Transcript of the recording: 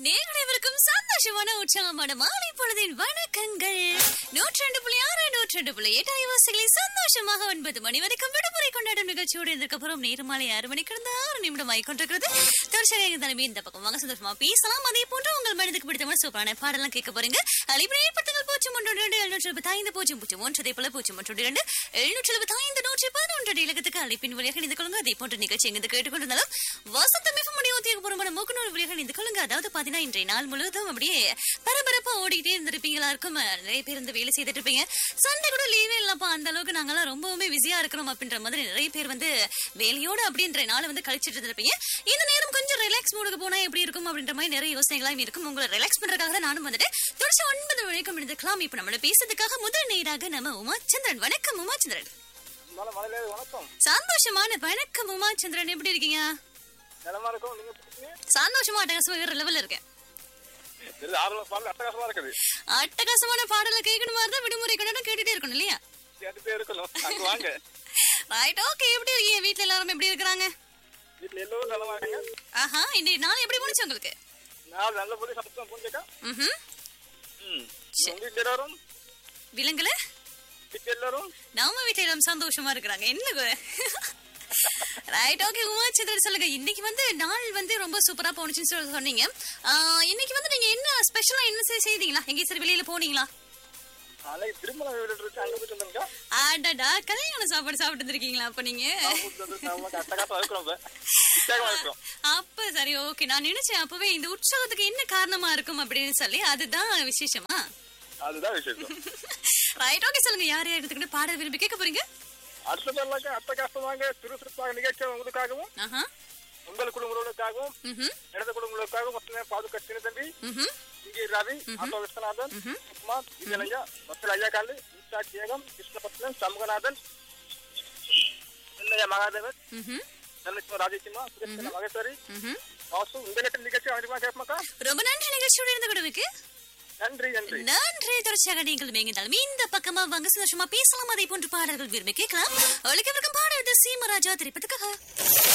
நேரடிவருக்கும் சந்தோஷமான உற்சாகமான மாலை பொழுதின் வணக்கங்கள் நூற்றி ரெண்டு புள்ளி ஆறு நூற்றி ரெண்டு புள்ளி எட்டு அலைவாசிகளை சந்தோஷமாக ஒன்பது மணி வரைக்கும் விடுமுறை கொண்டாடும் நிகழ்ச்சியோடு இருந்ததுக்கப்புறம் நேரம் மாலை ஆறு மணிக்கு இருந்து ஆறு நிமிடம் ஆகி கொண்டிருக்கிறது தொடர்ச்சியாக தலைமை இந்த பக்கம் வாங்க சந்தோஷமா பேசலாம் அதே போன்று உங்கள் மனதுக்கு பிடித்தமான சூப்பரான பாடலாம் கேட்க போறீங்க அலைபுரை ஏற்படுத்துங்கள் பூஜ்ஜியம் ஒன்று ரெண்டு எழுநூற்றி எழுபத்தி ஐந்து பூஜ்ஜியம் பூஜ்ஜியம் ஒன்று அதே போல பூஜ்ஜியம் ஒன்று இரண்டு எழுநூற்றி எழுபத்தி ஐந்து நூற்றி பதினொன்று இலக்கத்துக்கு அழைப்பின் வழியாக இணைந்து கொள்ளுங்க அதே போன்ற நிகழ்ச்சி எங்கு கேட்டுக்கொண்டிருந்தாலும் வசந்தம் மிக முடியும் உத்தியோகபூர்வமான மூக்குநூல் வழியாக இணைந்து கொள்ளுங்க அதாவது பாத்தீங்கன்னா இன்றைய நாள் முழுவதும் அப்படியே பரபரப்பா ஓடிக்கிட்டே இருந்திருப்பீங்களா இருக்கும் நிறைய பேர் இந்த வேலை செய்துட்டு இருப்பீங்க சண்டை கூட லீவே இல்லப்பா அந்த அளவுக்கு நாங்கெல்லாம் ரொம்பவுமே பிஸியா இருக்கிறோம் அப்படின்ற மாதிரி நிறைய பேர் வந்து வேலையோட அப்படின்ற நாளை வந்து கழிச்சிட்டு இருந்திருப்பீங்க இந்த நேரம் கொஞ்சம் ரிலாக்ஸ் மூடுக்கு போனா எப்படி இருக்கும் அப்படின்ற மாதிரி நிறைய யோசனைகளாம் இருக்கும் உங்களை ரிலாக்ஸ் பண்றதுக்காக தான் நானும் வந்துட்டு தொடர்ச்சி ஒன்பது வரைக்கும் இருந்துக்கலாம் இப்ப நம்மள பேசுறதுக்காக முதல் நேராக நம்ம உமாச்சந்திரன் வணக்கம் உமாச்சந்திரன் மேடம் மலையில வணக்கம் சந்தோஷமான வணக்கம் உமாச்சந்திரன் எப்படி இருக்கீங்க நிலமா இருக்கும் நீங்க பிடிச்சீங்க சந்தோஷமா அட்டகாசமா வேற லெவல்ல இருக்கேன் இது ஆர்வம் பாடல அட்டகாசமா இருக்குது அட்டகாசமான பாடலை கேட்கணும் மாதிரி தான் விடுமுறை கொண்டாட கேட்டுட்டே இருக்கணும் இல்லையா கேட்டுட்டே இருக்கணும் அங்க வாங்க ரைட் ஓகே எப்படி இருக்கீங்க வீட்ல எல்லாரும் எப்படி இருக்கிறாங்க வீட்டுல எல்லோரும் நலமா இருங்க ஆஹா இன்றைய நாள் எப்படி முடிச்சு உங்களுக்கு நான் நல்ல போய் சத்தம் புரிஞ்சுக்கா ம்ஹும். ம் உங்க வீட்டுல எல்லாரும் விலங்குல வீட்டுல எல்லாரும் நாம வீட்ல எல்லாம் சந்தோஷமா இருக்கிறாங்க என்ன குறை ரைட் ஓகே உமாச்சந்திரன் சொல்லுங்க இன்னைக்கு வந்து நாள் வந்து ரொம்ப சூப்பரா போனுச்சுன்னு சொல்லி சொன்னீங்க ஆஹ், இன்னைக்கு வந்து நீங்க என்ன ஸ்பெஷலா என்ன செய்- செய்தீங்களா எங்கேயும் சரி வெளியில போனீங்களா அன்னைக்கு திருமண வீடு இருக்கு அங்க போயிட்டு வந்தோம்க்கா ஆடாடா கல்யாண சாப்பாடு சாப்பிட்டு இருக்கீங்களா அப்ப நீங்க அட்டகாசமா இருக்கிறோம் இப்ப. உற்சாகமா இருக்கிறோம் அப்ப சரி ஓகே நான் நினைச்சேன் அப்பவே இந்த உற்சாகத்துக்கு என்ன காரணமா இருக்கும் அப்படின்னு சொல்லி அதுதான் விசேஷமா அதுதான் விஷயம் ரைட் ஓகே சொல்லுங்க யார் யார் எடுத்துக்கிட்டு பாட விரும்பி கேட்க போறீங்க அடுத்த பேர்லாக்க அட்டகாசமாக சுறுசுறுப்பாக நிகழ்ச்சி உங்களுக்காகவும் ஆஹா உங்கள் குடும்பங்களுக்காகவும் ம்ஹும் எனது குடும்பங்களுக்காகவும் மொத்தமே பாதுகா சின்ன தம்பி ம்ஹும் இங்கே ரவி ஆட்டோ விஸ்வநாதன் குமார் விஜயனையா மொத்தல் ஐயா காலு ஈஷா தியாகம் கிருஷ்ணபத்மன் சண்முகநாதன் இல்லையா மகாதேவன் ம்ஹும் தனலட்சுமி ராஜேஷ்மா சுரேஷ் மகேஸ்வரி ம்ஹும் வாசு இந்த நேற்று நிகழ்ச்சி அதிகமா கேட்பமாக்கா ரொம்ப நன்றி நிகழ்ச்சியோட இருந்து கொடுவுக்கு நன்றி நன்றி நன்றி தொடர்ச்சியாக நீங்கள் மேங்கினாலும் இந்த பக்கமா வாங்க சந்தோஷமா பேசலாம் அதே போன்று பாடல்கள் விரும்பி கேட்கலாம் ஒழிக்கவிருக்கும் பாடல் சீமராஜா திரைப்பதுக்காக